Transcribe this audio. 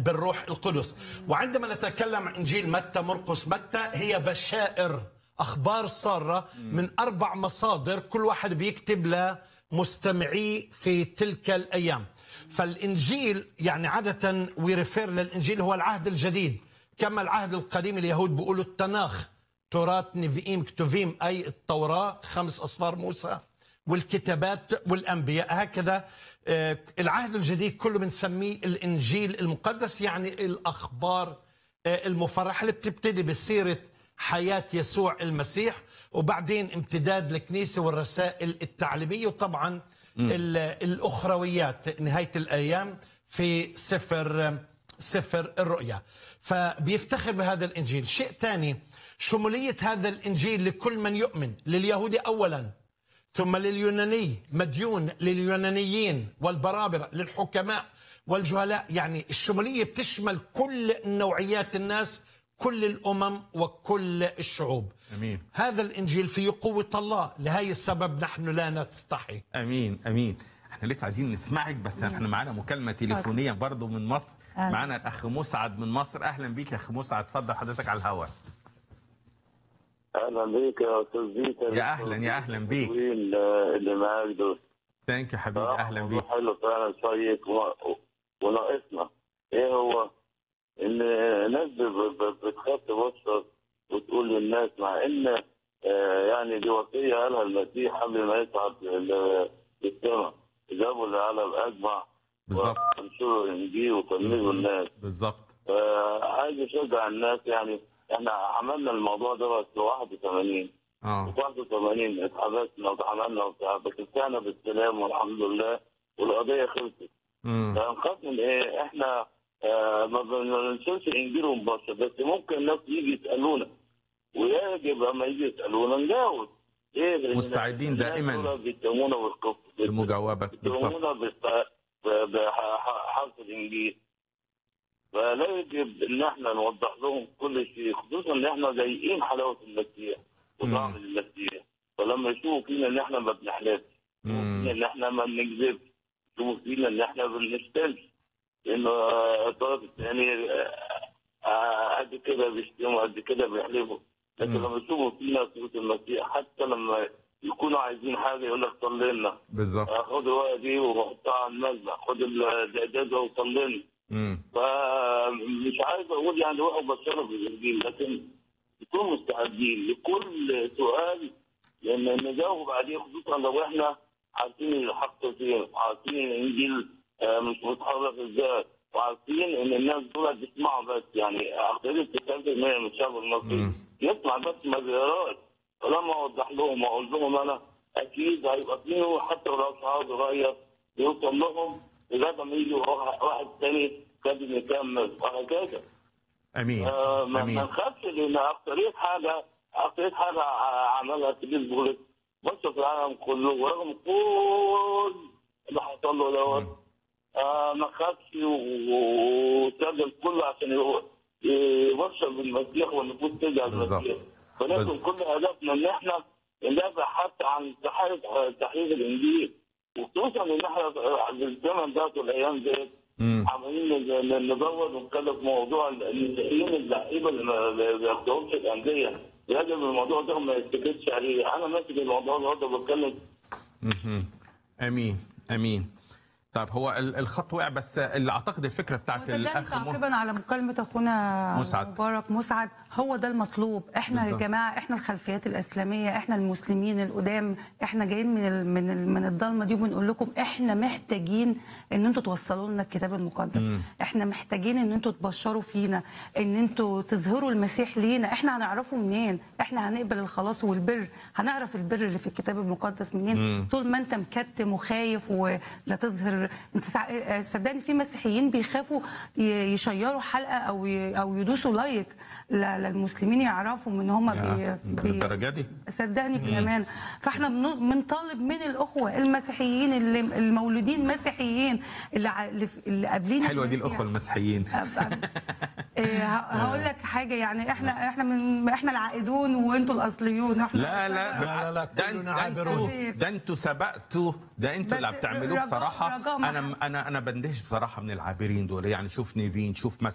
بالروح القدس وعندما نتكلم عن إنجيل متى مرقس متى هي بشائر أخبار سارة من أربع مصادر كل واحد بيكتب لمستمعيه في تلك الأيام فالإنجيل يعني عادة ويرفير للإنجيل هو العهد الجديد كما العهد القديم اليهود بيقولوا التناخ تراث نيفيم كتوفيم أي التوراة خمس أصفار موسى والكتابات والأنبياء هكذا آه، العهد الجديد كله بنسميه الإنجيل المقدس يعني الأخبار آه، المفرحة اللي بتبتدي بسيرة حياة يسوع المسيح وبعدين امتداد الكنيسة والرسائل التعليمية وطبعا ال- الأخرويات نهاية الأيام في سفر سفر الرؤيا فبيفتخر بهذا الإنجيل شيء ثاني شمولية هذا الإنجيل لكل من يؤمن لليهود أولا ثم لليوناني مديون لليونانيين والبرابرة للحكماء والجهلاء يعني الشمولية بتشمل كل نوعيات الناس كل الأمم وكل الشعوب امين هذا الإنجيل فيه قوة الله لهذا السبب نحن لا نستحي امين امين احنا لسه عايزين نسمعك بس احنا معانا مكالمه تليفونيه برضو من مصر أهلا. معانا الاخ مسعد من مصر اهلا بيك يا اخ مسعد اتفضل حضرتك على الهواء اهلا بيك يا استاذ بيتر يا أهلاً، يا أهلاً بيك. التدوين اللي معاك دول ثانك يو حبيبي اهلا موضوع بيك حلو فعلا شيق و- وناقصنا ايه هو ان ناس ب- ب- بتخاف تبصر وتقول للناس مع ان آه، يعني دي وصيه قالها المسيح قبل ما يصعد ل- للسماء جابوا العالم اجمع بالظبط. وانشروا الانجيل وتلمذوا الناس بالظبط آه، عايز اشجع الناس يعني احنا عملنا الموضوع ده بس 81 اه 81 اتحبسنا واتعملنا وبتاع بس طلعنا بالسلام والحمد لله والقضيه خلصت امم فنخاف من ايه احنا آه ما بننشرش الانجيل مباشر بس ممكن الناس يجي يسالونا ويجب اما يجي يسالونا نجاوب ايه لأن مستعدين الناس دائماً. دول بيتهمونا بالكفر المجاوبه بالظبط بيتهمونا بالت- ب- بحرف الانجيل فلا يجب ان احنا نوضح لهم كل شيء خصوصا ان احنا ضايقين حلاوه المسيح وطعم مم. المسيح فلما يشوفوا فينا ان احنا ما بنحلفش يشوفوا مم. فينا ان احنا ما بنكذبش يشوفوا فينا ان احنا ما بنشتمش لانه آه، الطرف الثاني آه، آه، قد كده بيشتموا قد كده بيحلفوا لكن مم. لما يشوفوا فينا صوره المسيح حتى لما يكونوا عايزين حاجه يقول لك صلي لنا بالظبط خد الورقه دي وحطها على المذبح خد الدجاجه وصلي امم فمش عايز اقول يعني روحوا بشروا بالانجيل لكن نكون مستعدين لكل سؤال لان نجاوب عليه خصوصا لو احنا عارفين الحق فين عارفين الانجيل آه، مش متحرك ازاي وعارفين ان الناس دول بيسمعوا بس يعني اعتقد 90% من الشعب المصري مم. يسمع بس ما بيقراش فلما اوضح لهم واقول لهم انا اكيد هيبقى فيه حتى لو شعار صغير يوصل لهم لغايه ما يجي واحد واحد تاني قادر يكمل وهكذا امين آه، ما ما امين نخافش لان اكترية حاجه اكترية حاجه ع- عملها سيدي بولس بص في العالم كله ورغم كل اللي حصل له دوت آه ما خافش و- وسجل كله عشان يو- يبشر بالمسيح والنفوس ترجع بالظبط. بالمسيح بس- فلكن كل هدفنا ان احنا ندافع حتى عن تحريف تحريف الانجيل وخصوصا ان احنا في الزمن ده والايام ديت امم عمالين ن- نزود ونتكلم في موضوع المسيحيين اللعيبه اللي ما ما بياخدوهمش الانديه يجب الموضوع ده ما يتكتش عليه انا ماسك الموضوع ده بتكلم مهم. امين امين طيب هو ال- الخط وقع بس اللي اعتقد الفكره بتاعت وصدقني الاخ مه- تعقيبا على مكالمه اخونا مسعد. مبارك مسعد هو ده المطلوب احنا بالظبط. يا جماعه احنا الخلفيات الاسلاميه احنا المسلمين القدام احنا جايين من ال من ال من الضلمه دي وبنقول لكم احنا محتاجين ان انتوا توصلوا لنا الكتاب المقدس مم. احنا محتاجين ان انتوا تبشروا فينا ان انتوا تظهروا المسيح لينا احنا هنعرفه منين احنا هنقبل الخلاص والبر هنعرف البر اللي في الكتاب المقدس منين مم. طول ما انت مكتم وخايف ولا تظهر انت سع- صدقني في مسيحيين بيخافوا ي- يشيروا حلقه او ي- او يدوسوا لايك ل- للمسلمين يعرفوا ان هم يا، بي بي للدرجه دي صدقني بالامان فاحنا بن- بنطالب من الاخوه المسيحيين اللي المولودين مسيحيين اللي ع- اللي, اللي قابلين حلوه دي المسيح. الاخوه المسيحيين أب- أب- إيه، ه- هقول لك حاجه يعني احنا احنا من احنا العائدون وانتوا الاصليون احنا لا لا لا، لا، ده كلنا ده عابرون. انتوا ده انتوا سبقتوا ده انتوا اللي بس بتعملوه رجاء- بصراحه رجاء انا محمد. انا انا بندهش بصراحه من العابرين دول يعني شوف نيفين شوف